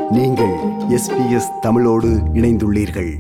நீங்கள் எஸ்பிஎஸ் தமிழோடு இணைந்துள்ளீர்கள்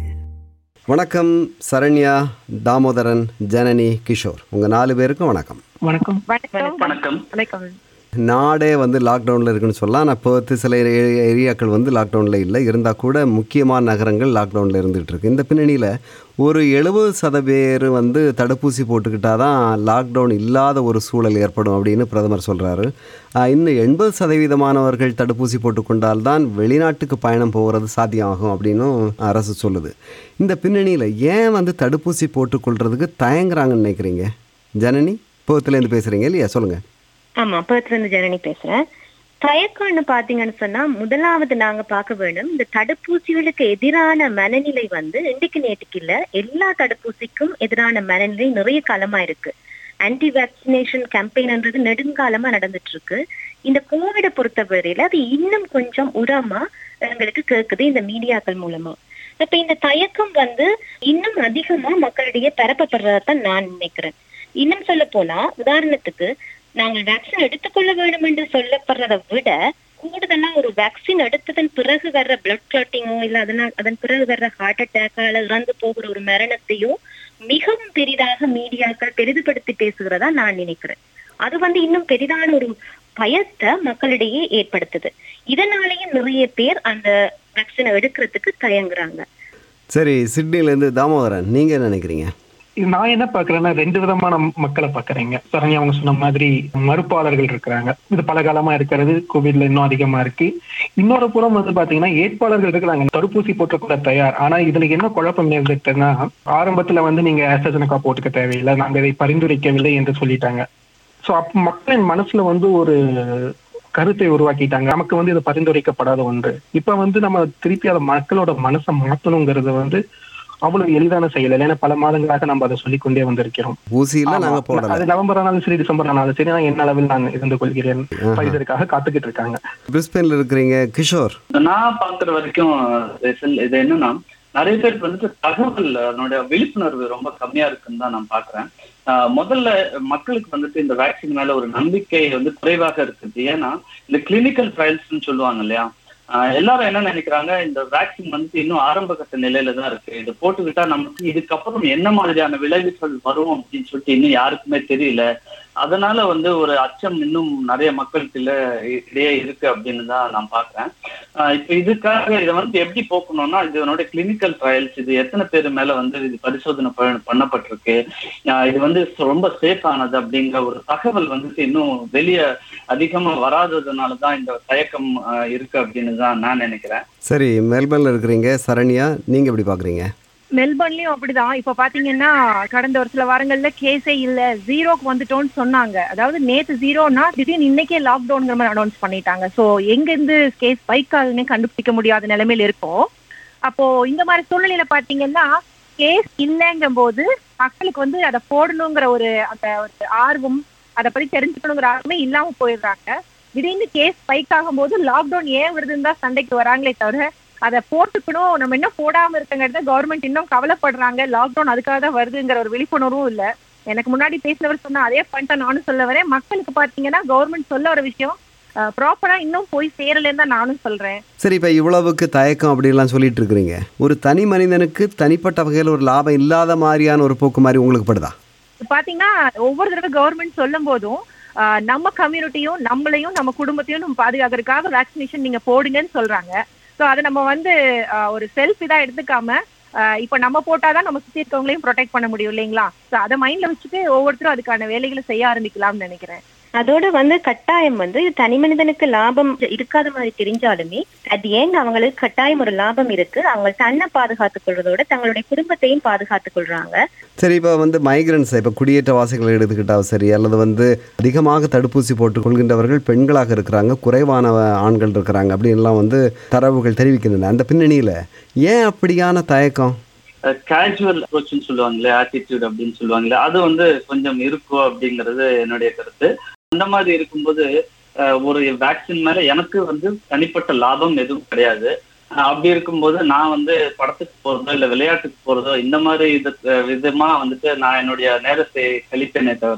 வணக்கம் சரண்யா தாமோதரன் ஜனனி கிஷோர் உங்கள் நாலு பேருக்கும் வணக்கம் வணக்கம் வணக்கம் வணக்கம் வணக்கம் நாடே வந்து லாக்டவுனில் இருக்குன்னு சொல்லலாம் ஆனால் இப்போ சில ஏ- ஏரியாக்கள் வந்து லாக்டவுனில் இல்லை இருந்தால் கூட முக்கியமான நகரங்கள் லாக்டவுனில் இருந்துகிட்டு இருக்கு இந்த பின்னணியில் ஒரு எழுபது சத பேர் வந்து தடுப்பூசி போட்டுக்கிட்டால் தான் லாக்டவுன் இல்லாத ஒரு சூழல் ஏற்படும் அப்படின்னு பிரதமர் சொல்கிறாரு இன்னும் எண்பது சதவீதமானவர்கள் தடுப்பூசி போட்டுக்கொண்டால் தான் வெளிநாட்டுக்கு பயணம் போகிறது சாத்தியமாகும் அப்படின்னும் அரசு சொல்லுது இந்த பின்னணியில் ஏன் வந்து தடுப்பூசி போட்டுக்கொள்றதுக்கு தயங்குறாங்கன்னு நினைக்கிறீங்க ஜனனி போத்துலேருந்து பேசுகிறீங்க இல்லையா சொல்லுங்கள் ஆமா பேர்த்ல இருந்து ஜனனி பேசுறேன் தயக்கம்னு பாத்தீங்கன்னு சொன்னா முதலாவது நாங்க பார்க்க வேணும் இந்த தடுப்பூசிகளுக்கு எதிரான மனநிலை வந்து இன்றைக்கு நேற்றுக்கு இல்ல எல்லா தடுப்பூசிக்கும் எதிரான மனநிலை நிறைய காலமா இருக்கு ஆன்டி வேக்சினேஷன் கேம்பெயின்ன்றது நெடுங்காலமா நடந்துட்டு இருக்கு இந்த கோவிட பொறுத்தவரையில அது இன்னும் கொஞ்சம் உரமா எங்களுக்கு கேக்குது இந்த மீடியாக்கள் மூலமா இப்ப இந்த தயக்கம் வந்து இன்னும் அதிகமா மக்களிடையே பரப்பப்படுறதான் நான் நினைக்கிறேன் இன்னும் சொல்ல போனா உதாரணத்துக்கு நாங்கள் வேக்சின் எடுத்துக்கொள்ள வேண்டும் என்று சொல்லப்படுறதை விட கூடுதலா ஒரு வேக்சின் எடுத்ததன் பிறகு வர்ற பிளட் கிளாட்டிங்கோ இல்ல அதனால் அதன் பிறகு வர்ற ஹார்ட் அட்டாக்கால இறந்து போகிற ஒரு மரணத்தையும் மிகவும் பெரிதாக மீடியாக்கள் பெரிதுபடுத்தி பேசுகிறதா நான் நினைக்கிறேன் அது வந்து இன்னும் பெரிதான ஒரு பயத்தை மக்களிடையே ஏற்படுத்துது இதனாலேயும் நிறைய பேர் அந்த வேக்சினை எடுக்கிறதுக்கு தயங்குறாங்க சரி சிட்னிலேருந்து தாமோதரன் நீங்கள் என்ன நினைக்கிறீங்க இது நான் என்ன பாக்குறேன்னா ரெண்டு விதமான மக்களை பாக்குறேங்க சரண்யா அவங்க சொன்ன மாதிரி மறுப்பாளர்கள் இருக்கிறாங்க இது பல காலமா இருக்கிறது கோவிட்ல இன்னும் அதிகமா இருக்கு இன்னொரு புறம் வந்து பாத்தீங்கன்னா ஏற்பாளர்கள் இருக்கிறாங்க தடுப்பூசி போட்டுக்கூட தயார் ஆனா இதுல என்ன குழப்பம் நேர்ந்துட்டுன்னா ஆரம்பத்துல வந்து நீங்க ஆஸ்ட்ரஜனகா போட்டுக்க தேவையில்லை நாங்க இதை பரிந்துரைக்கவில்லை என்று சொல்லிட்டாங்க சோ அப்ப மக்களின் மனசுல வந்து ஒரு கருத்தை உருவாக்கிட்டாங்க நமக்கு வந்து இது பரிந்துரைக்கப்படாத ஒன்று இப்ப வந்து நம்ம திருப்பி அதை மக்களோட மனசை மாத்தணுங்கிறது வந்து அவ்வளவு எளிதான செயல் இல்லை ஏன்னா பல மாதங்களாக நம்ம அதை சொல்லிக்கொண்டே வந்திருக்கிறோம் ஊசியில் ஆமா. நாங்கள் போடலை அது நவம்பர் ஆனாலும் சரி டிசம்பர் ஆனாலும் சரி நான் என்ன அளவில் நான் இருந்து கொள்கிறேன் இதற்காக காத்துக்கிட்டு இருக்காங்க பிரிஸ்பெயினில் இருக்கிறீங்க கிஷோர் நான் பாக்குற வரைக்கும் ரிசல் இது என்னன்னா நிறைய பேருக்கு வந்துட்டு தகவல் அதனுடைய விழிப்புணர்வு ரொம்ப கம்மியா இருக்குன்னு தான் நான் பாக்குறேன் ஆஹ் முதல்ல மக்களுக்கு வந்துட்டு இந்த வேக்சின் மேல ஒரு நம்பிக்கை வந்து குறைவாக இருக்குது ஏன்னா இந்த கிளினிக்கல் ட்ரையல்ஸ்னு சொல்லுவாங்க இல்லையா ஆஹ் எல்லாரும் என்ன நினைக்கிறாங்க இந்த வேக்சின் வந்துட்டு இன்னும் ஆரம்ப கட்ட நிலையில தான் இருக்கு இது போட்டுக்கிட்டா நமக்கு இதுக்கப்புறம் என்ன மாதிரியான விளைவுகள் வரும் அப்படின்னு சொல்லிட்டு இன்னும் யாருக்குமே தெரியல அதனால வந்து ஒரு அச்சம் இன்னும் நிறைய மக்களுக்கு இடையே இருக்கு அப்படின்னு தான் நான் பாக்குறேன் ஆஹ் இப்ப இதுக்காக இதை வந்து எப்படி போக்கணும்னா இதனுடைய கிளினிக்கல் ட்ரையல்ஸ் இது எத்தனை பேர் மேல வந்து இது பரிசோதனை பண்ண- பண்ணப்பட்டிருக்கு ஆஹ் இது வந்து ரொம்ப சேஃப் ஆனது அப்படிங்கிற ஒரு தகவல் வந்துட்டு இன்னும் வெளியே அதிகமா வராததுனால தான் இந்த தயக்கம் ஆஹ் இருக்கு அப்படின்னு தான் நான் நினைக்கிறேன் சரி மெல்பர்னில் இருக்கிறீங்க சரண்யா நீங்கள் எப்படி பார்க்குறீங்க மெல்பர்ன்லயும் அப்படிதான் இப்ப பாத்தீங்கன்னா கடந்த ஒரு சில வாரங்கள்ல கேஸே இல்ல ஜீரோக்கு வந்துட்டோம்னு சொன்னாங்க அதாவது நேத்து ஜீரோனா திடீர்னு இன்னைக்கே லாக்டவுன்ங்கிற மாதிரி அனௌன்ஸ் பண்ணிட்டாங்க சோ எங்க இருந்து கேஸ் ஸ்பைக் ஆகுதுன்னே கண்டுபிடிக்க முடியாத நிலைமையில இருக்கும் அப்போ இந்த மாதிரி சூழ்நிலையில பாத்தீங்கன்னா கேஸ் இல்லைங்கும் போது மக்களுக்கு வந்து அதை போடணுங்கிற ஒரு அந்த ஒரு ஆர்வம் அதை பத்தி தெரிஞ்சுக்கணுங்கிற ஆர்வமே இல்லாம போயிடுறாங்க திடீர்னு கேஸ் ஸ்பைக் ஆகும்போது லாக்டவுன் ஏன் வருதுன்னு தான் சண்டைக்கு வராங்களே தவிர அதை போட்டுக்கணும் நம்ம இன்னும் போடாம இருக்கங்கிறத கவர்மெண்ட் இன்னும் கவலைப்படுறாங்க லாக்டவுன் அதுக்காக தான் வருதுங்கிற ஒரு விழிப்புணர்வும் இல்ல எனக்கு முன்னாடி பேசினவர் சொன்ன அதே பாயிண்ட்டை நானும் சொல்ல வரேன் மக்களுக்கு பாத்தீங்கன்னா கவர்மெண்ட் சொல்ல ஒரு விஷயம் ப்ராப்பரா இன்னும் போய் சேரலன்னு தான் நானும் சொல்றேன் சரி இப்போ இவ்வளவுக்கு தயக்கம் அப்படிலாம் சொல்லிட்டு இருக்கிறீங்க ஒரு தனி மனிதனுக்கு தனிப்பட்ட வகையில் ஒரு லாபம் இல்லாத மாதிரியான ஒரு போக்கு மாதிரி உங்களுக்கு படுதா பாத்தீங்கன்னா ஒவ்வொரு தடவை கவர்மெண்ட் சொல்லும் போதும் ஆஹ் நம்ம கம்யூனிட்டியும் நம்மளையும் நம்ம குடும்பத்தையும் நம்ம பாதுகாக்கிறதுக்காக வேக்சினேஷன் நீங்க போடுங்கன்னு சொல்றாங்க ஸோ அதை நம்ம வந்து ஆஹ் ஒரு செல்ஃப் இதா எடுத்துக்காம ஆஹ் இப்ப நம்ம போட்டாதான் நம்ம சுத்தி இருக்கவங்களையும் ப்ரொடெக்ட் பண்ண முடியும் இல்லைங்களா ஸோ அதை மைண்ட்ல வச்சுட்டு ஒவ்வொருத்தரும் அதுக்கான வேலைகளை செய்ய ஆரம்பிக்கலாம்னு நினைக்கிறேன் அதோட வந்து கட்டாயம் வந்து இது தனி மனிதனுக்கு லாபம் இருக்காத மாதிரி தெரிஞ்சாலுமே அது ஏங்க அவங்களுக்கு கட்டாயம் ஒரு லாபம் இருக்கு அவங்க தன்னை பாதுகாத்துக் கொள்றதோட தங்களுடைய குடும்பத்தையும் பாதுகாத்துக் கொள்றாங்க சரி இப்போ வந்து மைக்ரன்ஸ் இப்போ குடியேற்றவாசிகளை எடுத்துக்கிட்டாலும் சரி அல்லது வந்து அதிகமாக தடுப்பூசி போட்டுக் கொள்கின்றவர்கள் பெண்களாக இருக்கிறாங்க குறைவான ஆண்கள் இருக்கிறாங்க அப்படின்லாம் வந்து தரவுகள் தெரிவிக்கின்றன அந்த பின்னணியில் ஏன் அப்படியான தயக்கம் கேஜுவல் அப்ரோச்னு சொல்லுவாங்களே ஆட்டிடியூட் அப்படின்னு சொல்லுவாங்களே அது வந்து கொஞ்சம் இருக்கும் அப்படிங்கிறது என்னுடைய கருத்து அந்த மாதிரி இருக்கும்போது அஹ், ஒரு வேக்சின் மேல எனக்கு வந்து தனிப்பட்ட லாபம் எதுவும் கிடையாது அஹ், அப்படி இருக்கும்போது நான் வந்து படத்துக்கு போறதோ இல்ல விளையாட்டுக்கு போறதோ இந்த மாதிரி இது அஹ், விதமா வந்துட்டு நான் என்னுடைய நேரத்தை கழிப்பேனே தவிர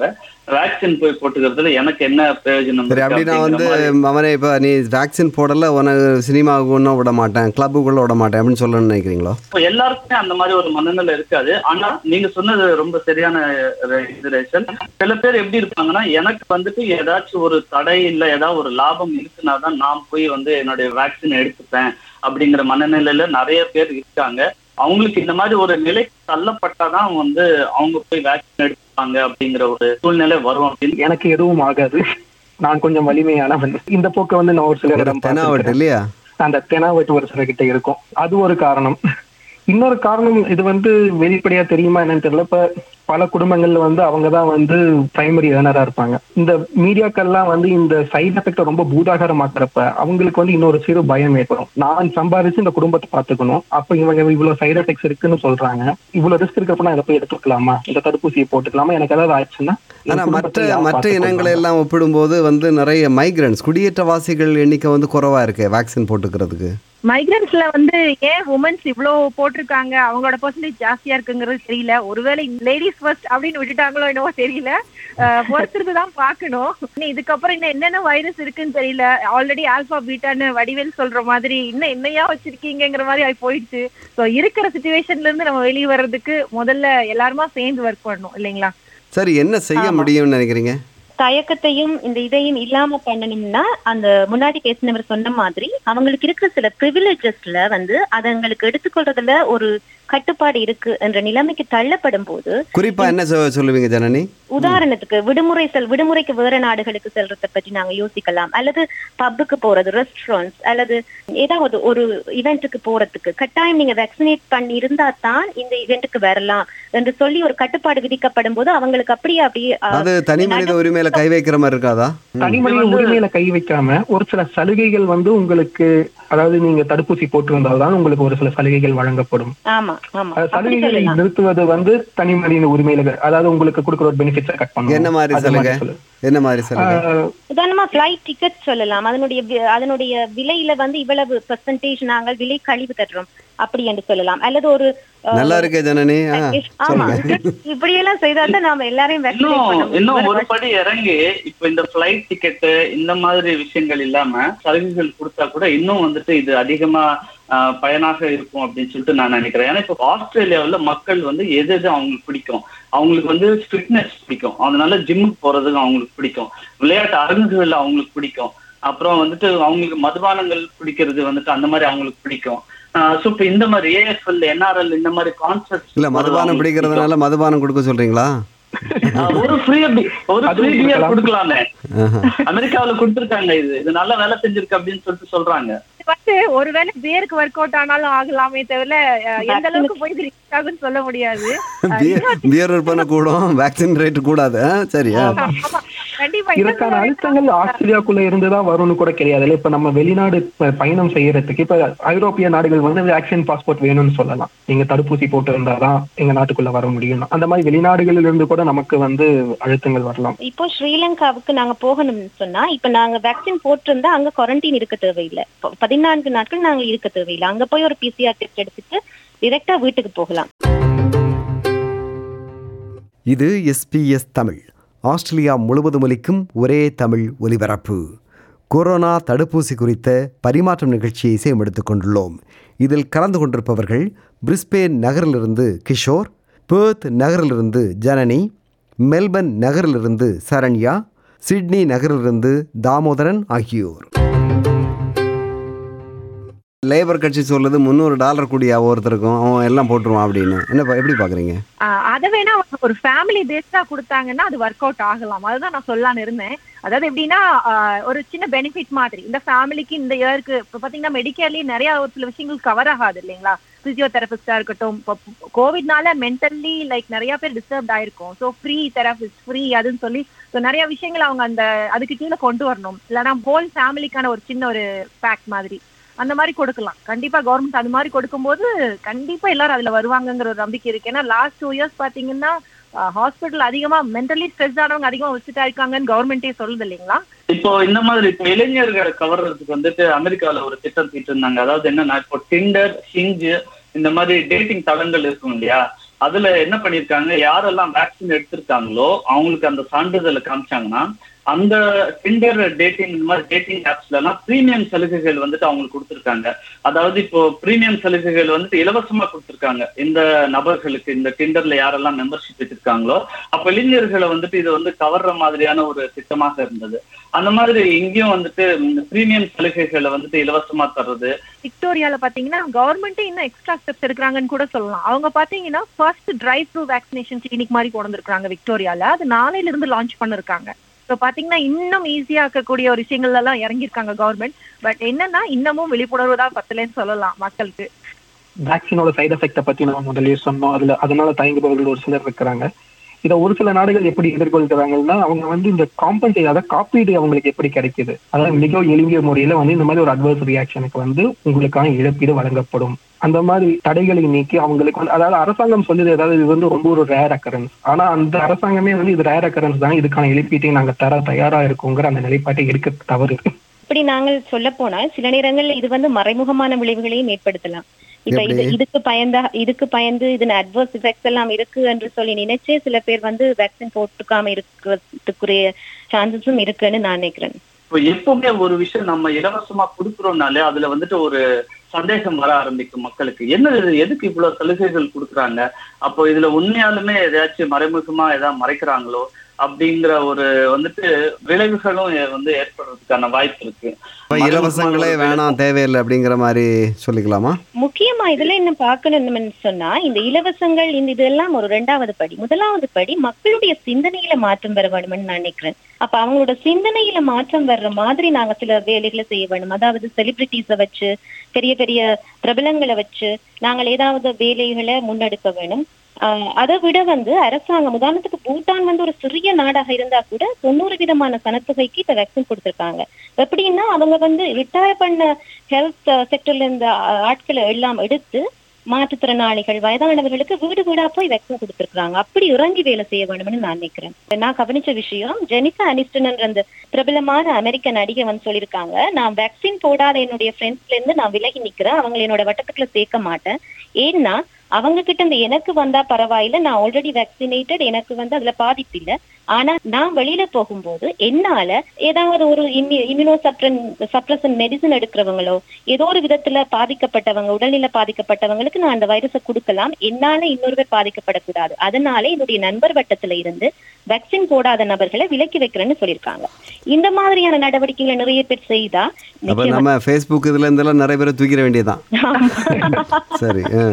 வேக்சின் போய் போட்டுக்கிறதுல எனக்கு என்ன பிரயோஜனம் சரி இருக்கு அப்படி நான் வந்து அப்படிங்கிற மாதிரி. அவனே இப்போ நீ வேக்சின் போடல உனக்கு சினிமாவுக்கு ஒன்றும் விட மாட்டேன் கிளப்புக்குள்ள விட மாட்டேன் அப்படின்னு சொல்லணும்னு நினைக்கிறீங்களோ இப்ப எல்லாருக்குமே அந்த மாதிரி ஒரு மனநிலை இருக்காது ஆனா நீங்க சொன்னது ரொம்ப சரியான ர- இது ரேஷன் சில பேர் எப்படி இருப்பாங்கன்னா எனக்கு வந்துட்டு ஏதாச்சும் ஒரு தடை இல்ல ஏதாவது ஒரு லாபம் இருக்குன்னா தான் நான் போய் வந்து என்னுடைய வேக்சின் எடுத்துப்பேன் அப்படிங்கிற மனநிலையில நிறைய பேர் இருக்காங்க அவங்களுக்கு இந்த மாதிரி ஒரு நிலை தள்ளப்பட்டாதான் வந்து அவங்க போய் வேக்சின் எடுப்பாங்க அப்படிங்கிற ஒரு சூழ்நிலை வரும் அப்படின்னு எனக்கு எதுவும் ஆகாது நான் கொஞ்சம் வலிமையானவன் இந்த போக்கை வந்து நான் ஒரு சிலரிடம் தெனாவட்டு பார்த்திருக்கிறேன். இல்லையா அந்த தெனாவட்டு ஒரு சிலர்கிட்ட இருக்கும் அது ஒரு காரணம் இன்னொரு காரணம் இது வந்து வெளிப்படையா தெரியுமா என்னன்னு தெரியல இப்ப பல குடும்பங்கள்ல வந்து அவங்க தான் வந்து பிரைமரி ஏர்னரா இருப்பாங்க இந்த மீடியாக்கள்லாம் வந்து இந்த சைடு எஃபெக்ட் ரொம்ப பூதாகரமாக்குறப்ப அவங்களுக்கு வந்து இன்னொரு சிறு பயம் ஏற்படும் நான் சம்பாதிச்சு இந்த குடும்பத்தை பாத்துக்கணும் அப்ப இவங்க இவ்வளவு சைடு எஃபெக்ட்ஸ் இருக்குன்னு சொல்றாங்க இவ்வளவு ரிஸ்க் இருக்கப்ப நான் இதை போய் எடுத்துக்கலாமா இந்த தடுப்பூசியை போட்டுக்கலாமா எனக்கு ஏதாவது ஆயிடுச்சுன்னா என் ஆனால் மற்ற குடும்பத்தை யார் மற்ற பார்த்துக் இனங்களை கொள்வாங்க? எல்லாம் ஒப்பிடும்போது வந்து நிறைய மைக்ரன்ஸ் குடியேற்றவாசிகள் எண்ணிக்கை வந்து குறைவா இருக்கு வேக்சின் போட்டுக்கிறதுக்கு மைக்ரன்ஸ்ல வந்து ஏன் உமன்ஸ் இவ்ளோ போட்டிருக்காங்க அவங்களோட பர்சன்டேஜ் ஜாஸ்தியா இருக்குங்கிறது தெரியல ஒருவேளை லேடிஸ் ஃபர்ஸ்ட் அப்படின்னு விட்டுட்டாங்களோ என்னவோ தெரியல அஹ் பொறுத்திருந்து தான் பார்க்கணும் இன்னும் இதுக்கப்புறம் இன்னும் என்னென்ன வைரஸ் இருக்குன்னு தெரியல ஆல்ரெடி ஆல்பா பீட்டான்னு வடிவேல் சொல்ற மாதிரி இன்னும் என்னையா வச்சிருக்கீங்கங்கிற மாதிரி ஆகி போயிடுச்சு ஸோ இருக்கிற சுச்சுவேஷன்ல இருந்து நம்ம வெளியே வர்றதுக்கு முதல்ல எல்லாருமா சேர்ந்து ஒர்க் பண்ணணும் இல்லைங்களா சரி என்ன செய்ய ஆமா. முடியும்னு நினைக்கிறீங்க தயக்கத்தையும் இந்த இதையும் இல்லாம பண்ணணும்னா அந்த முன்னாடி பேசினவர் சொன்ன மாதிரி அவங்களுக்கு இருக்கிற சில ப்ரிவிலேஜஸ்ல வந்து அதுங்களுக்கு எடுத்துக்கொள்றதுல ஒரு கட்டுப்பாடு இருக்கு என்ற நிலைமைக்கு தள்ளப்படும் போது குறிப்பா என்ன சொ- சொல்லுவீங்க ஜனனி உதாரணத்துக்கு விடுமுறை செல் விடுமுறைக்கு வேற நாடுகளுக்கு செல்றதை பற்றி நாங்க யோசிக்கலாம் அல்லது பப்புக்கு போறது ரெஸ்டாரண்ட்ஸ் அல்லது ஏதாவது ஒரு இவெண்ட்டுக்கு போறதுக்கு கட்டாயம் நீங்க வேக்சினேட் பண்ணி இருந்தா தான் இந்த இவெண்ட்டுக்கு வரலாம் என்று சொல்லி ஒரு கட்டுப்பாடு விதிக்கப்படும் போது அவங்களுக்கு அப்படியே அப்படியே அஹ், அது தனி மனித உரிமையில கை வைக்கிற மாதிரி இருக்காதா தனி மனித உரிமையில கை வைக்காம ஒரு சில சலுகைகள் வந்து உங்களுக்கு அதாவது நீங்க தடுப்பூசி போட்டு வந்தால்தான் உங்களுக்கு ஒரு சில சலுகைகள் வழங்கப்படும் ஆமா ஆமா அது அப்படி சலுகைகளை சொல்லலாம் நிறுத்துவது வந்து தனி மனித உரிமையில அதாவது உங்களுக்கு கொடுக்குற ஒரு பெனிஃபிட்ஸை கட் பண்ணும் என்ன மாதிரி அது சலுகை? சொல்லு. என்ன மாதிரி சலுகை ஆஹ், உதாரணமா ஃபிளைட் டிக்கெட் சொல்லலாம் அதனுடைய வி- அதனுடைய விலையில வந்து இவ்வளவு பெர்சன்டேஜ் நாங்கள் விலை கழிவு தர்றோம் அப்படி என்று சொல்லலாம் அல்லது ஒரு அஹ், நல்லா இருக்கே ஜனனி ஆ, ஆமா சொல்லுங்க இப்படி எல்லாம் செய்தா தான் நாம எல்லாரையும் vaccinate பண்ண இன்னும் முடியும். இன்னும் ஒரு படி இறங்கி இப்ப இந்த பிளைட் டிக்கெட் இந்த மாதிரி விஷயங்கள் இல்லாம சலுகைகள் கொடுத்தா கூட இன்னும் வந்துட்டு இது அதிகமா ஆஹ், பயனாக இருக்கும் அப்படின்னு சொல்லிட்டு நான் நினைக்கிறேன் ஏன்னா இப்ப ஆஸ்திரேலியாவுல மக்கள் வந்து எது எது அவங்களுக்கு பிடிக்கும் அவங்களுக்கு வந்து ஃபிட்னஸ் பிடிக்கும் அதனால ஜிம்முக்கு போறதுக்கு அவங்களுக்கு பிடிக்கும் விளையாட்டு அரங்குகள் அவங்களுக்கு பிடிக்கும் அப்புறம் வந்துட்டு அவங்களுக்கு மதுபானங்கள் பிடிக்கிறது வந்துட்டு அந்த மாதிரி அவங்களுக்கு பிடிக்கும் ஸோ இப்போ இந்த மாதிரி ஏஎஃப்எல் என்ஆர்எல் இந்த மாதிரி கான்செப்ட் இல்ல மதுபானம் பிடிக்கிறதுனால மதுபானம் கொடுக்க சொல்றீங்களா ஒரு ஃப்ரீ ஒரு அதுவும் ஃப்ரீ பியர் இருக்கலாம். கொடுக்கலாமே ஆஹா. அமெரிக்காவுல கொடுத்துருக்காங்க இது இது நல்ல வேலை செஞ்சிருக்கு அப்படின்னு சொல்லிட்டு சொல்றாங்க இது வந்து ஒருவேளை பேருக்கு ஒர்க் அவுட் ஆனாலும் ஆகலாமே தவிர அஹ், எந்த அளவுக்கு போய் இது reach ஆகும்னு சொல்ல முடியாது பியர் பியர் விற்பனை கூடும் வேக்சின் ரேட் கூடாது ஆ, சரியா ஆமா, கண்டிப்பா இதற்கான இன்னும் அழுத்தங்கள் ஆஸ்திரேலியாக்குள்ள இருந்துதான் வரும்னு கூட கிடையாது இல்ல இப்ப நம்ம வெளிநாடு ப- பயணம் செய்யறதுக்கு இப்ப ஐரோப்பிய நாடுகள் வந்து வேக்சின் பாஸ்போர்ட் வேணும்னு சொல்லலாம் நீங்க தடுப்பூசி போட்டு இருந்தாதான் எங்க நாட்டுக்குள்ள வர முடியும் அந்த மாதிரி வெளிநாடுகளில் இருந்து கூட நமக்கு வந்து அழுத்தங்கள் வரலாம் இப்போ ஸ்ரீலங்காவுக்கு நாங்க போகணும்னு சொன்னா இப்ப நாங்க வேக்சின் போட்டிருந்தா அங்க குவாரண்டைன் இருக்க தேவையில்லை இப்போ பதினான்கு நாட்கள் நாங்க இருக்க தேவையில்லை அங்க போய் ஒரு பிசிஆர் டெஸ்ட் எடுத்துட்டு டிரெக்டா வீட்டுக்கு போகலாம் இது எஸ்பிஎஸ் தமிழ் ஆஸ்திரேலியா முழுவதும் ஒலிக்கும் ஒரே தமிழ் ஒலிபரப்பு கொரோனா தடுப்பூசி குறித்த பரிமாற்றம் நிகழ்ச்சியை செய்யமெடுத்துக் கொண்டுள்ளோம் இதில் கலந்து கொண்டிருப்பவர்கள் பிரிஸ்பேன் நகரிலிருந்து கிஷோர் பேர்த் நகரிலிருந்து ஜனனி மெல்பர்ன் நகரிலிருந்து சரண்யா சிட்னி நகரிலிருந்து தாமோதரன் ஆகியோர் லேபர் கட்சி சொல்லுது முந்நூறு டாலர் கூடிய ஒருத்தருக்கும் அவன் எல்லாம் போட்டுருவான் அப்படின்னு என்ன பா- எப்படி பாக்குறீங்க ஆஹ் அதை வேணா ஒரு ஃபேமிலி பேஸ்டா கொடுத்தாங்கன்னா அது ஒர்க் அவுட் ஆகலாம் அதுதான் நான் சொல்லலாம்னு இருந்தேன் அதாவது எப்படின்னா ஆஹ் ஒரு சின்ன பெனிஃபிட் மாதிரி இந்த ஃபேமிலிக்கு இந்த இயருக்கு இப்போ பாத்தீங்கன்னா மெடிக்கல்லி நிறைய ஒரு சில விஷயங்கள் கவர் ஆகாது இல்லைங்களா பிசியோதெரபிஸ்டா இருக்கட்டும் இப்போ கோவிட்னால மென்டல்லி லைக் நிறைய பேர் டிஸ்டர்ப்ட் ஆயிருக்கும் ஸோ ஃப்ரீ தெரபிஸ்ட் ஃப்ரீ அதுன்னு சொல்லி ஸோ நிறைய விஷயங்கள் அவங்க அந்த அதுக்கு கீழே கொண்டு வரணும் இல்லைன்னா ஹோல் ஃபேமிலிக்கான ஒரு சின்ன ஒரு பேக் மாதிரி அந்த மாதிரி கொடுக்கலாம் கண்டிப்பா கவர்மெண்ட் அது மாதிரி கொடுக்கும்போது கண்டிப்பா எல்லாரும் அதுல வருவாங்கங்கிற ஒரு நம்பிக்கை இருக்கு ஏன்னா லாஸ்ட் டூ இயர்ஸ் பாத்தீங்கன்னா ஹாஸ்பிட்டல் அதிகமா மென்டலி ஸ்ட்ரெஸ் ஆனவங்க அதிகமா விசிட் ஆயிருக்காங்கன்னு கவர்மெண்டே சொல்லுது இல்லைங்களா இப்போ இந்த மாதிரி இப்போ இளைஞர்களை கவர்றதுக்கு வந்துட்டு அமெரிக்கால ஒரு திட்டம் தீட்டு இருந்தாங்க அதாவது என்னன்னா இப்போ டிண்டர் ஹிஞ்சு இந்த மாதிரி டேட்டிங் தளங்கள் இருக்கும் இல்லையா அதுல என்ன பண்ணிருக்காங்க யாரெல்லாம் வேக்சின் எடுத்திருக்காங்களோ அவங்களுக்கு அந்த சான்றிதழை காமிச்சாங்கன்னா அந்த டிண்டர் டேட்டிங் இந்த மாதிரி டேட்டிங் ஆப்ஸ்ல எல்லாம் பிரீமியம் சலுகைகள் வந்துட்டு அவங்களுக்கு கொடுத்துருக்காங்க அதாவது இப்போ பிரீமியம் சலுகைகள் வந்துட்டு இலவசமா கொடுத்துருக்காங்க இந்த நபர்களுக்கு இந்த டிண்டர்ல யாரெல்லாம் மெம்பர்ஷிப் வச்சிருக்காங்களோ அப்ப இளைஞர்களை வந்துட்டு இது வந்து கவர்ற மாதிரியான ஒரு திட்டமாக இருந்தது அந்த மாதிரி இங்கேயும் வந்துட்டு பிரீமியம் சலுகைகளை வந்துட்டு இலவசமா தர்றது விக்டோரியால பாத்தீங்கன்னா கவர்மெண்ட் இன்னும் எக்ஸ்ட்ரா ஸ்டெப்ஸ் எடுக்கிறாங்கன்னு கூட சொல்லலாம் அவங்க பாத்தீங்கன்னா first drive through vaccination clinic மாதிரி கொண்டு வந்திருக்காங்க விக்டோரியால அது நாளையில இருந்து லான்ச் பண்ணிருக்காங்க ஸோ பாத்தீங்கன்னா இன்னும் ஈஸியா இருக்கக்கூடிய ஒரு விஷயங்கள்ல எல்லாம் இறங்கியிருக்காங்க கவர்மெண்ட் பட் என்னன்னா இன்னமும் விழிப்புணர்வு தான் பத்தலன்னு சொல்லலாம் மக்களுக்கு வேக்சினோட சைடு எஃபெக்ட பத்தி நம்ம முதல்லயே சொன்னோம் அதுல அதனால தயங்குபவர்கள் ஒரு சிலர் இருக்கிறாங்க இதை ஒரு சில நாடுகள் எப்படி எதிர்கொள்கிறாங்கன்னா அவங்க வந்து இந்த காம்பன்சேட் அதாவது காப்பீடு அவங்களுக்கு எப்படி கிடைக்குது அதாவது மிக எளிய முறையில வந்து இந்த மாதிரி ஒரு அட்வர்ஸ் ரியாக்ஷனுக்கு வந்து உங்களுக்கான இழப்பீடு வழங்கப்படும் அந்த மாதிரி தடைகளை நீக்கி அவங்களுக்கு வந்து அதாவது அரசாங்கம் சொல்லுது அதாவது இது வந்து ரொம்ப ஒரு ரேர் அக்கரன்ஸ் ஆனா அந்த அரசாங்கமே வந்து இது ரேர் அக்கரன்ஸ் தான் இதுக்கான இழப்பீட்டை நாங்க தர தயாரா இருக்கோங்கிற அந்த நிலைப்பாட்டை எடுக்க தவறு இப்படி நாங்கள் சொல்ல போனால் சில நேரங்கள்ல இது வந்து மறைமுகமான விளைவுகளையும் ஏற்படுத்தலாம் இப்ப இது எப்படி? இதுக்கு பயந்தா இதுக்கு பயந்து இதுல அட்வர்ஸ் எஃபெக்ட்ஸ் எல்லாம் இருக்கு என்று சொல்லி நினைச்சே சில பேர் வந்து வேக்சின் போட்டுக்காம இருக்கிறதுக்குரிய சான்சஸும் இருக்குன்னு நான் நினைக்கிறேன் இப்போ எப்பவுமே ஒரு விஷயம் நம்ம இலவசமா கொடுக்குறோம்னாலே அதுல வந்துட்டு ஒரு சந்தேகம் வர ஆரம்பிக்கும் மக்களுக்கு என்ன இது எதுக்கு இவ்வளவு சலுகைகள் கொடுக்குறாங்க அப்போ இதுல உண்மையாலுமே எதையாச்சும் மறைமுகமா ஏதாவது மறைக்கிறாங்களோ அப்படிங்கிற ஒரு வந்துட்டு விளைவுகளும் வந்து ஏற்படுறதுக்கான வாய்ப்பு இருக்கு இப்போ இலவசங்களே வேணாம் தேவையில்லை அப்படிங்கிற மாதிரி சொல்லிக்கலாமா முக்கியமா இதுல என்ன பார்க்கணும்னு சொன்னா இந்த இலவசங்கள் இந்த இதெல்லாம் ஒரு ரெண்டாவது படி முதலாவது படி மக்களுடைய சிந்தனையில மாற்றம் வர வேணும்னு நான் நினைக்கிறேன் அப்ப அவங்களோட சிந்தனையில மாற்றம் வர்ற மாதிரி நாங்க சில வேலைகளை செய்ய வேணும் அதாவது செலிபிரிட்டிஸ வச்சு பெரிய பெரிய பிரபலங்களை வச்சு நாங்கள் ஏதாவது வேலைகளை முன்னெடுக்க வேணும் ஆஹ் அதை விட வந்து அரசாங்கம் உதாரணத்துக்கு பூட்டான் வந்து ஒரு சிறிய நாடாக இருந்தா கூட தொண்ணூறு விதமான சனத்தொகைக்கு இப்ப வேக்சின் கொடுத்திருக்காங்க எப்படின்னா அவங்க வந்து ரிட்டையர் பண்ண ஹெல்த் செக்டர்ல இருந்த ஆ- ஆட்களை எல்லாம் எடுத்து மாற்றுத்திறனாளிகள் வயதானவர்களுக்கு வீடு வீடா போய் வேக்சின் கொடுத்திருக்காங்க அப்படி இறங்கி வேலை செய்ய வேணும்னு நான் நினைக்கிறேன் நான் கவனிச்ச விஷயம் ஜெனிஃபா அனிஸ்டன் என்ற அந்த பிரபலமான அமெரிக்க நடிகை வந்து சொல்லியிருக்காங்க நான் வேக்சின் போடாத என்னுடைய ஃப்ரெண்ட்ஸ்ல இருந்து நான் விலகி நிக்கிறேன் அவங்களை என்னோட வட்டத்துக்குள்ள சேர்க்க மாட்டேன் ஏன்னா அவங்க கிட்ட இருந்து எனக்கு வந்தா பரவாயில்ல நான் ஆல்ரெடி வேக்சினேட்டட் எனக்கு வந்து அதுல பாதிப்பு இல்ல ஆனா நான் வெளியில போகும்போது என்னால ஏதாவது ஒரு இம்யூனோ சப்ரன் சப்ரசன் மெடிசன் எடுக்கிறவங்களோ ஏதோ ஒரு விதத்துல பாதிக்கப்பட்டவங்க உடல்நிலை பாதிக்கப்பட்டவங்களுக்கு நான் அந்த வைரஸை கொடுக்கலாம் என்னால இன்னொருவர் பாதிக்கப்படக்கூடாது அதனால என்னுடைய நண்பர் வட்டத்துல இருந்து வேக்சின் போடாத நபர்களை விலக்கி வைக்கிறேன்னு சொல்லியிருக்காங்க இந்த மாதிரியான நடவடிக்கைகளை நிறைய பேர் செய்தா அப்போ நிச்சயமா நம்ம ஃபேஸ்புக் இதுல இருந்தெல்லாம் நிறைய பேரை தூக்கிட வேண்டியதுதான் சரி ஆ.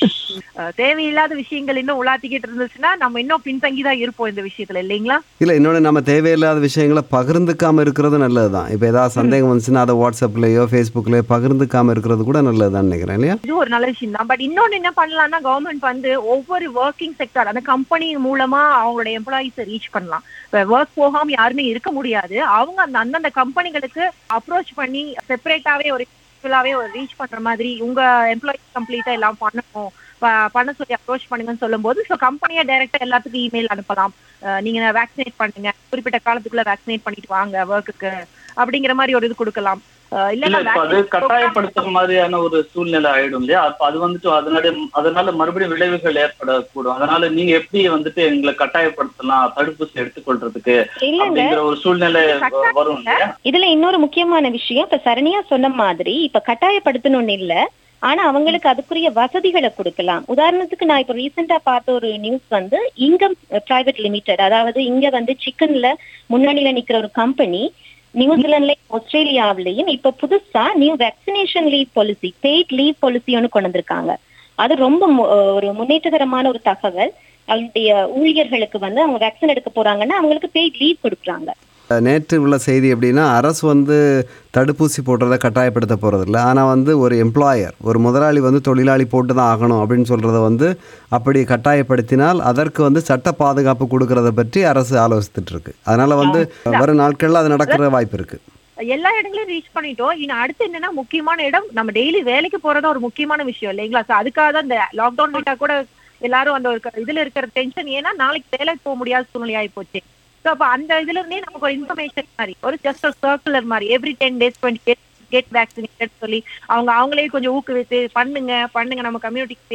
அஹ் தேவையில்லாத விஷயங்கள் இன்னும் உலாத்திக்கிட்டு இருந்துச்சுன்னா நம்ம இன்னும் பின்தங்கிதான் இருப்போம் இந்த விஷயத்துல இல்லைங்களா இல்லை இன்னொன்று நம்ம தேவையில்லாத விஷயங்களை பகிர்ந்துக்காம இருக்கிறது நல்லது தான் இப்போ ஏதாவது சந்தேகம் வந்துச்சுன்னா அதை வாட்ஸ்அப்லேயோ ஃபேஸ்புக்லேயோ பகிர்ந்துக்காம இருக்கிறது கூட நல்லது தான் நினைக்கிறேன் இல்லையா இது ஒரு நல்ல விஷயம் தான் பட் இன்னொன்னு என்ன பண்ணலாம்னா கவர்மெண்ட் வந்து ஒவ்வொரு ஒர்க்கிங் செக்டர் அந்த கம்பெனி மூலமா அவங்களோட எம்ப்ளாயிஸை ரீச் பண்ணலாம் இப்போ ஒர்க் போகாம யாருமே இருக்க முடியாது அவங்க அந்த அந்தந்த கம்பெனிகளுக்கு அப்ரோச் பண்ணி செப்பரேட்டாவே ஒரு ஃபுல்லாவே ஒரு ரீச் பண்ற மாதிரி உங்க எம்ப்ளாயிஸ் கம்ப்ளீட்டா எல்லாம் பண்ணணும் ப- பண்ண சொல்லி அப்ரோச் பண்ணுங்கன்னு சொல்லும்போது ஸோ கம்பெனியா டைரக்டா எல்லாத்துக்கும் இமெயில் அனுப்பலாம் அஹ் நீங்க வேக்சினேட் பண்ணுங்க குறிப்பிட்ட காலத்துக்குள்ள வேக்சினேட் பண்ணிட்டு வாங்க ஒர்க்குக்கு அப்படிங்கிற மாதிரி ஒரு இது கொடுக்கலாம் அஹ் இல்ல இல்லைன்னா இப்ப அது vaccinate கட்டாயப்படுத்துற மாதிரியான ஒரு சூழ்நிலை ஆயிடும் இல்லையா அப்ப அது வந்துட்டு அதனால அதனால மறுபடியும் விளைவுகள் ஏற்படக்கூடும் அதனால நீங்க எப்படி வந்துட்டு எங்களை கட்டாயப்படுத்தலாம் தடுப்பூசி எடுத்துக்கொள்றதுக்கு இல்லங்க அப்படிங்கிற ஒரு சூழ்நிலை கட்டாயம் வரும் இல்லையா இதுல இன்னொரு முக்கியமான விஷயம் இப்ப சரணியா சொன்ன மாதிரி இப்ப கட்டாயப்படுத்தணும்னு இல்ல ஆனா அவங்களுக்கு அதுக்குரிய வசதிகளை கொடுக்கலாம் உதாரணத்துக்கு நான் இப்ப ரீசெண்டா பார்த்த ஒரு நியூஸ் வந்து இங்கம் பிரைவேட் லிமிடெட் அதாவது இங்க வந்து சிக்கன்ல முன்னணியில நிக்கிற ஒரு கம்பெனி நியூசிலாந்துலயும் ஆஸ்திரேலியாவிலையும் இப்ப புதுசா new vaccination leave policy paid leave policy ஒன்று கொண்டு வந்திருக்காங்க அது ரொம்ப மு- ஒரு முன்னேற்றகரமான ஒரு தகவல் அவங்களுடைய ஊழியர்களுக்கு வந்து அவங்க வேக்சின் எடுக்க போறாங்கன்னா அவங்களுக்கு பெய்ட் லீவ் கொடுக்குறாங்க நேற்று உள்ள செய்தி எப்படின்னா அரசு வந்து தடுப்பூசி போடுறதை கட்டாயப்படுத்த போகிறதில்ல ஆனால் வந்து ஒரு எம்ப்ளாயர் ஒரு முதலாளி வந்து தொழிலாளி போட்டு தான் ஆகணும் அப்படின்னு சொல்கிறத வந்து அப்படி கட்டாயப்படுத்தினால் அதற்கு வந்து சட்ட பாதுகாப்பு கொடுக்கறத பற்றி அரசு ஆலோசித்துட்டு இருக்கு அதனால் வந்து வரும் நாட்களில் அது நடக்கிற வாய்ப்பு இருக்குது எல்லா இடங்களையும் ரீச் பண்ணிட்டோம் இனி அடுத்து என்னன்னா முக்கியமான இடம் நம்ம டெய்லி வேலைக்கு போறதா ஒரு முக்கியமான விஷயம் இல்லைங்களா So அதுக்காக தான் இந்த லாக்டவுன் விட்டா கூட எல்லாரும் அந்த ஒரு க- இதுல இருக்கிற டென்ஷன் ஏன்னா நாளைக்கு வேலைக்கு போக முடியாத சூழ்நிலை ஆகி போச்சு ஸோ அப்ப அந்த இதுல இருந்தே நமக்கு ஒரு இன்ஃபர்மேஷன் மாதிரி ஒரு ஜஸ்ட் ஒரு சர்க்குலர் மாதிரி every ten days twenty days get vaccinated சொல்லி அவங்க அவங்களே கொஞ்சம் ஊக்குவித்து பண்ணுங்க பண்ணுங்க நம்ம கம்யூனிட்டிக்கு சேஃப்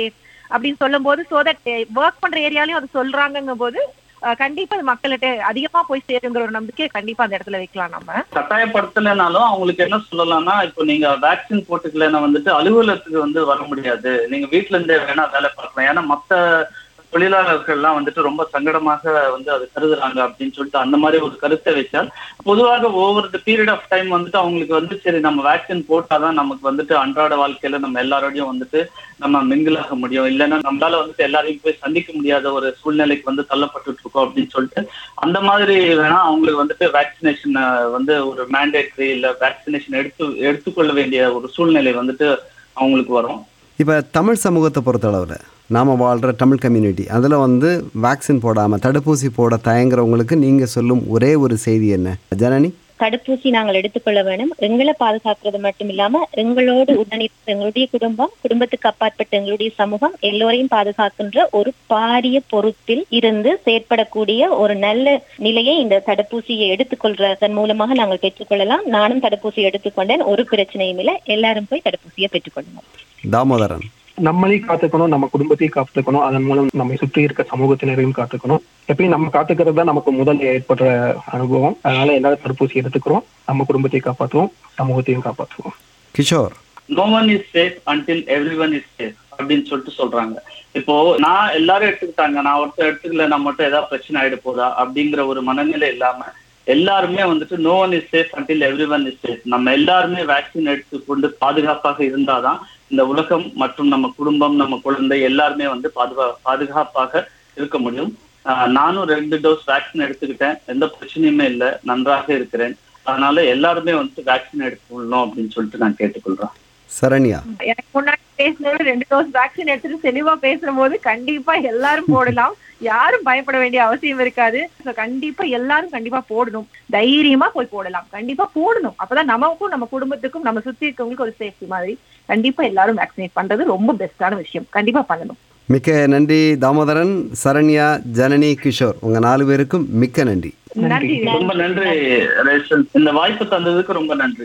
அப்படின்னு சொல்லும் போது சோ தட் ஒர்க் பண்ற ஏரியாலயும் அது சொல்றாங்கங்கும் போது அஹ், கண்டிப்பா அது மக்கள்கிட்ட அதிகமா போய் சேருங்கிற ஒரு நம்பிக்கை கண்டிப்பா அந்த இடத்துல வைக்கலாம் நம்ம கட்டாயப்படுத்தலைனாலும் அவங்களுக்கு என்ன சொல்லலாம்னா இப்போ நீங்க வேக்சின் போட்டுக்கலைன்னா வந்துட்டு அலுவலகத்துக்கு வந்து வர முடியாது நீங்க வீட்ல இருந்தே வேணா வேலை பார்க்கலாம் ஏன்னா மத்த தொழிலாளர்கள்லாம் வந்துட்டு ரொம்ப சங்கடமாக வந்து அது கருதுறாங்க அப்படின்னு சொல்லிட்டு அந்த மாதிரி ஒரு கருத்தை வச்சால் பொதுவாக over the period of time வந்துட்டு அவங்களுக்கு வந்து சரி நம்ம வேக்சின் போட்டாதான் நமக்கு வந்துட்டு அன்றாட வாழ்க்கையில நம்ம எல்லாரோடையும் வந்துட்டு நம்ம மிங்கிள் ஆக முடியும் இல்லைன்னா நம்மளால வந்துட்டு எல்லாரையும் போய் சந்திக்க முடியாத ஒரு சூழ்நிலைக்கு வந்து தள்ளப்பட்டுட்டு இருக்கோம் அப்படின்னு சொல்லிட்டு அந்த மாதிரி வேணா அவங்களுக்கு வந்துட்டு வேக்சினேஷன் வந்து ஒரு மேண்டேட்ரி இல்ல வேக்சினேஷன் எடுத்து எடுத்துக்கொள்ள வேண்டிய ஒரு சூழ்நிலை வந்துட்டு அவங்களுக்கு வரும் இப்போ தமிழ் சமூகத்தை பொறுத்தளவில் நாம் வாழ்கிற தமிழ் கம்யூனிட்டி அதில் வந்து வேக்சின் போடாமல் தடுப்பூசி போட தயங்குறவங்களுக்கு நீங்கள் சொல்லும் ஒரே ஒரு செய்தி என்ன ஜனனி தடுப்பூசி நாங்கள் எடுத்துக்கொள்ள வேணும் எங்களை பாதுகாக்கிறது மட்டும் இல்லாம எங்களோடு உடனிருக்கிற எங்களுடைய குடும்பம் குடும்பத்துக்கு அப்பாற்பட்ட எங்களுடைய சமூகம் எல்லோரையும் பாதுகாக்கின்ற ஒரு பாரிய பொறுப்பில் இருந்து செயற்படக்கூடிய ஒரு நல்ல நிலையை இந்த தடுப்பூசியை எடுத்துக்கொள்றதன் மூலமாக நாங்கள் பெற்றுக்கொள்ளலாம் நானும் தடுப்பூசி எடுத்துக்கொண்டேன் ஒரு பிரச்சனையும் இல்லை எல்லாரும் போய் தடுப்பூசியை பெற்றுக்கொள்ளலாம் தாமோதரன் நம்மளையும் காத்துக்கணும் நம்ம குடும்பத்தையும் காத்துக்கணும் அதன் மூலம் நம்மை சுற்றி இருக்க சமூகத்தினரையும் காத்துக்கணும் எப்பயும் நம்ம காத்துக்கிறது தான் நமக்கு முதல் ஏற்படுற அனுபவம் அதனால எல்லாரும் தடுப்பூசி எடுத்துக்கிறோம் நம்ம குடும்பத்தையும் காப்பாற்றுவோம் சமூகத்தையும் காப்பாற்றுவோம் Kishore no one is safe until everyone is safe அப்படின்னு சொல்லிட்டு சொல்றாங்க இப்போ நான் எல்லாரும் எடுத்துக்கிட்டாங்க நான் ஒருத்தர் எடுத்துக்கல நான் மட்டும் ஏதாவது பிரச்சனை ஆயிட போதா அப்படிங்கிற ஒரு மனநிலை இல்லாம எல்லாருமே வந்துட்டு no one is safe until everyone is safe நம்ம எல்லாருமே வேக்சின் எடுத்துக்கொண்டு பாதுகாப்பாக இருந்தாதான் இந்த உலகம் மற்றும் நம்ம குடும்பம் நம்ம குழந்தை எல்லாருமே வந்து பாதுகா பாதுகாப்பாக இருக்க முடியும் ஆஹ் நானும் ரெண்டு டோஸ் வேக்சின் எடுத்துக்கிட்டேன் எந்த பிரச்சனையுமே இல்லை நன்றாக இருக்கிறேன் அதனால எல்லாருமே வந்துட்டு வேக்சின் எடுத்துக்கொள்ளணும் அப்படின்னு சொல்லிட்டு நான் கேட்டுக்கொள்றேன் சரண்யா எனக்கு முன்னாடி பேசினோட ரெண்டு டோஸ் வேக்சின் எடுத்துட்டு தெளிவா பேசும்போது கண்டிப்பா எல்லாரும் போடலாம் யாரும் பயப்பட வேண்டிய அவசியம் இருக்காது So, கண்டிப்பா எல்லாரும் கண்டிப்பா போடணும் தைரியமா போய் போடலாம் கண்டிப்பா போடணும் அப்பதான் நமக்கும் நம்ம குடும்பத்துக்கும் நம்ம சுத்தி இருக்கவங்களுக்கு ஒரு சேஃப்டி மாதிரி கண்டிப்பா எல்லாரும் வேக்சினேட் பண்றது ரொம்ப பெஸ்டான விஷயம் கண்டிப்பா பண்ணணும் மிக்க நன்றி தாமோதரன் சரண்யா ஜனனி கிஷோர் உங்கள் நாலு பேருக்கும் மிக்க நன்றி நன்றி ரொம்ப நன்றி ரேஷன் இந்த வாய்ப்பு தந்ததுக்கு ரொம்ப நன்றி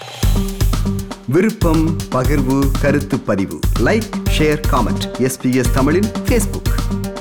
விருப்பம் பகிர்வு கருத்து பதிவு லைக் ஷேர் காமெண்ட் எஸ்பிஎஸ் தமிழின் ஃபேஸ்புக்